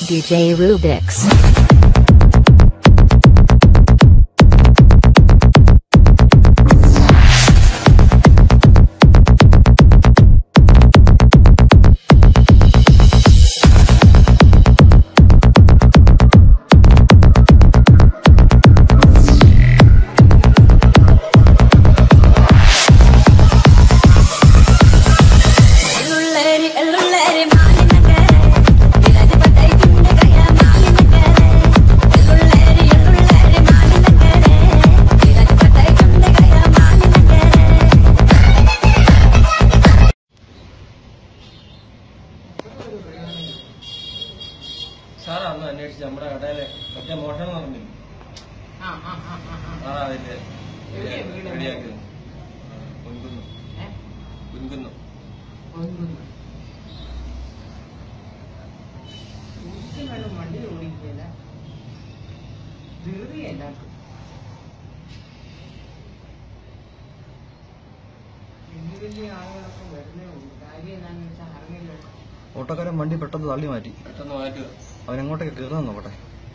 DJ Rubix. എള്ളുള്ളേരി എള്ളുള്ളേരി മാലിനകരെ വിലജ് പട്ടൈ ചുണ്ട് കയ മാലിനകരെ എള്ളുള്ളേരി എള്ളുള്ളേരി മാലിനകരെ വിലജ് പട്ടൈ ചുണ്ട് കയ മാലിനകരെ sir അന്ന് അന്വേഷിച്ച് നമ്മുടെ കടയിലെ മറ്റേ മോഷണം നടന്നില്ല ആ ആ ആ ആ ആ ആ അതിന്റെ എവിടെയാ വീട്? റെഡിയാക്കി മുൻകുന്നു ഏ? മുൻകുന്നു ഒന്നുമില്ല. ഒരിക്കലും വേണം വണ്ടി ഓടിക്കില്ല ധൃതിയല്ല വലിയ വലിയ ആളുകളൊക്കെ വരുന്നേ ഉള്ളൂ കാര്യം എന്താണെന്ന് വെച്ചാൽ അറിഞ്ഞില്ല ഓട്ടോക്കാരൻ വണ്ടി പെട്ടെന്ന് തള്ളി മാറ്റി പെട്ടെന്ന് മാറ്റുക അവനെങ്ങോട്ടേക്ക് കയറാൻ നോക്കട്ടെ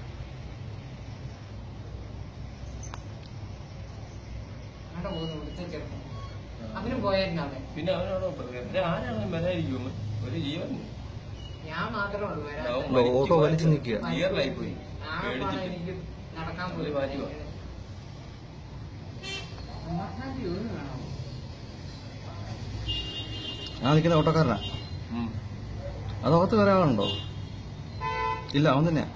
അവിടെ പോകുന്നു ഇവിടുത്തെ ചെറുപ്പം അവനും പോയായിരുന്നു അവിടെ പിന്നെ അവനോട് പിന്നെ ആരാണ് വരാതിരിക്കും ഒരു ജീവൻ ഞാൻ മാത്രമേ ഉള്ളൂ വരാൻ അവൻ ഇല്ല, ഓട്ടോ വലിച്ചു നിൽക്കുക ഗിയറിലായി പോയി ആകപ്പാടെ പേടിച്ചിട്ട് എനിക്ക് നടക്കാൻ ഒരു പോലും മാറ്റുവാ. ഉമ്മാക്കാരി ഒന്ന് വേണോ ഞാൻ നിൽക്കുന്ന ഓട്ടോക്കാരനാ ഉം. അതകത്ത് വരാനുണ്ടോ ഇല്ല അവൻ തന്നെയാ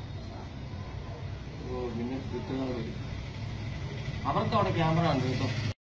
ഓ പിന്നെ കിട്ടുന്ന അവർക്ക് അവിടെ ക്യാമറ ഉണ്ട് കേട്ടോ